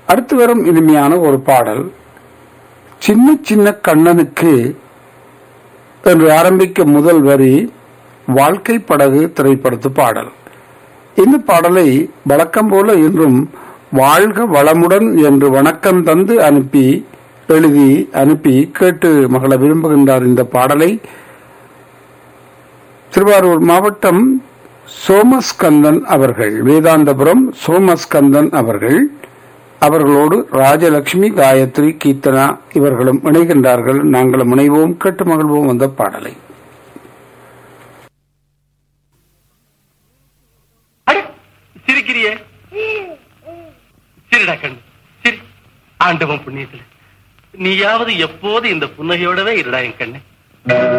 அடுத்து வரும் இனிமையான ஒரு பாடல் சின்ன சின்ன கண்ணனுக்கு என்று ஆரம்பிக்கும் முதல் வரி வாழ்க்கை படகு திரைப்படத்து பாடல் இந்த பாடலை வழக்கம் போல இன்றும் வாழ்க வளமுடன் என்று வணக்கம் தந்து அனுப்பி எழுதி அனுப்பி கேட்டு மகள விரும்புகின்றார் இந்த பாடலை திருவாரூர் மாவட்டம் சோமஸ்கந்தன் அவர்கள் வேதாந்தபுரம் சோமஸ்கந்தன் அவர்கள் அவர்களோடு ராஜலட்சுமி காயத்ரி கீர்த்தனா இவர்களும் இணைகின்றார்கள் நாங்களும் இணைவோம் கேட்டு மகிழ்வோம் வந்த பாடலை அட, சிரிக்கிறியே சிரிடா கண்ணு சிரி ஆண்டவன் புண்ணியத்துல நீயாவது எப்போது இந்த புன்னகையோடவே இருடா என் கண்ணு